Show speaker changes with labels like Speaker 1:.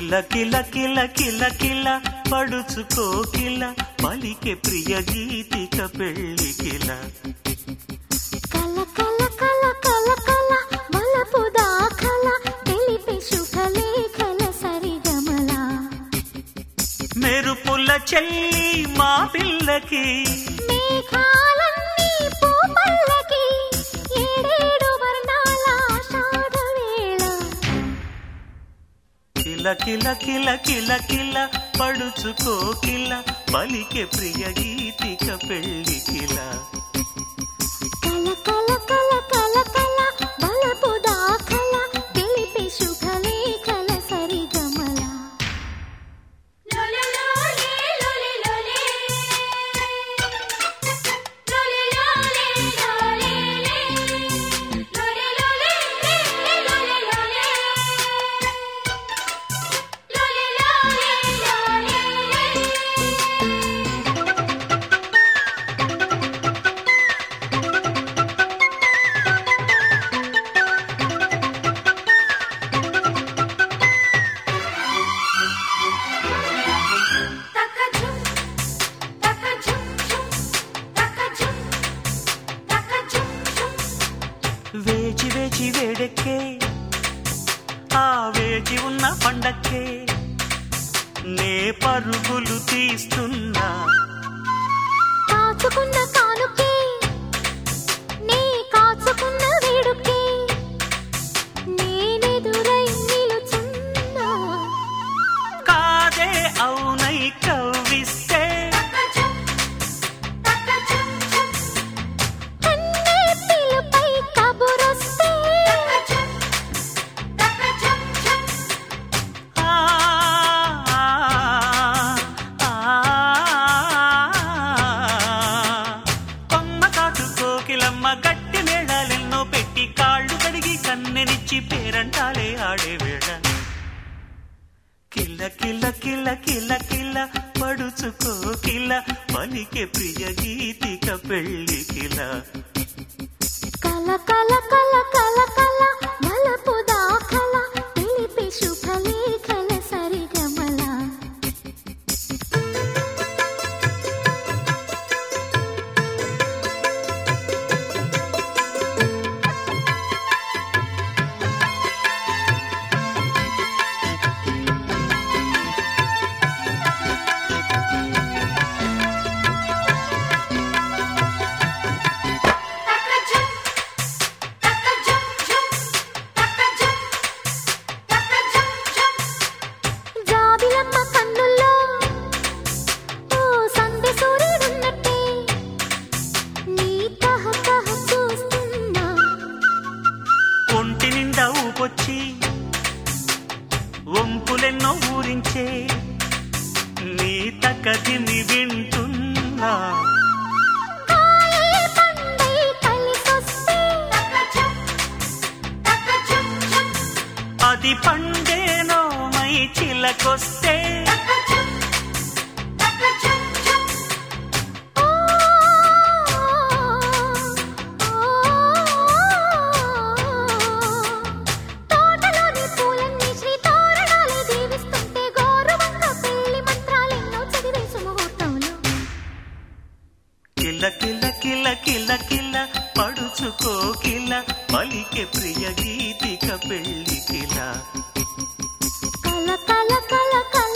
Speaker 1: కిల కిల కిల కిల కిల పడుచుకో కిల పలికే ప్రియ గీతిక పెళ్లి కిల
Speaker 2: కల కల కల కల కల వలపు దాఖల తెలిపే శుభలేఖల సరిగమల
Speaker 1: మెరుపుల చెల్లి మా పిల్లకి
Speaker 2: మేఘాలన్నీ పూపల్లకి ఏడేడు వర్ణాల ఆషాఢ వేళ
Speaker 1: కిల కిల కిల కిల కిల పడుచుకో కిల పలికే ప్రియ గీతిక పెళ్లి కిల
Speaker 2: కల కల కల కల కల వలపు దాఖల తెలిపే శుభలేఖల సరిగమల
Speaker 1: వేచి వేచి వేడెక్కే ఆ వేచి ఉన్న పండక్కే నే పరుగులు తీస్తున్నా
Speaker 2: కాచుకున్న కానుకే నీ కాచుకున్న వేడుకే నేనెదురై నిలుచున్నా
Speaker 1: కాదే అవునై కవ్విస్తే
Speaker 2: కన్నే పిలుపై కబురొస్తే
Speaker 1: ఆ, ఆ, ఆ, కొమ్మ కాటు కోకిలమ్మ గట్టి మేళాలెన్నో పెట్టి కాళ్ళు కడిగి కన్నెనిచ్చి పేరంటాలే ఆడే వేళ కిల్ల కిల్ల కిల్ల కిల్ల కిల్ల పడుచుకో కిల్ల పలికే ప్రియ గీతిక పెళ్లి కిల
Speaker 2: కల కల కల కల కల వలపు దాఖల తెలిపే శుభలేఖల సరిగమల జాబిలమ్మ కన్నుల్లో ఓ సందె సూర్యుడున్నట్టే నీ తహ తహ చూస్తున్నా
Speaker 1: ఒంటి నిండా ఊపొచ్చి వంపులెన్నో ఊరించే నీ తకదిని వింటున్నా
Speaker 2: కాయే పండై కలిసొస్తే
Speaker 1: అది పండేనో మై చిలకొస్తే
Speaker 2: ఓ తోటలోని పూలన్నీ శ్రీ తోరణాలు దీవిస్తుంటే గౌరవంగ పెళ్లి మంత్రాలెన్నో చదివేసు ముహూర్తంలో
Speaker 1: కిల కిల కిల కిల కిల పడుచుకో కిల పలికే ప్రియ గీతిక పెళ్లి కిల
Speaker 2: కల కల కల కల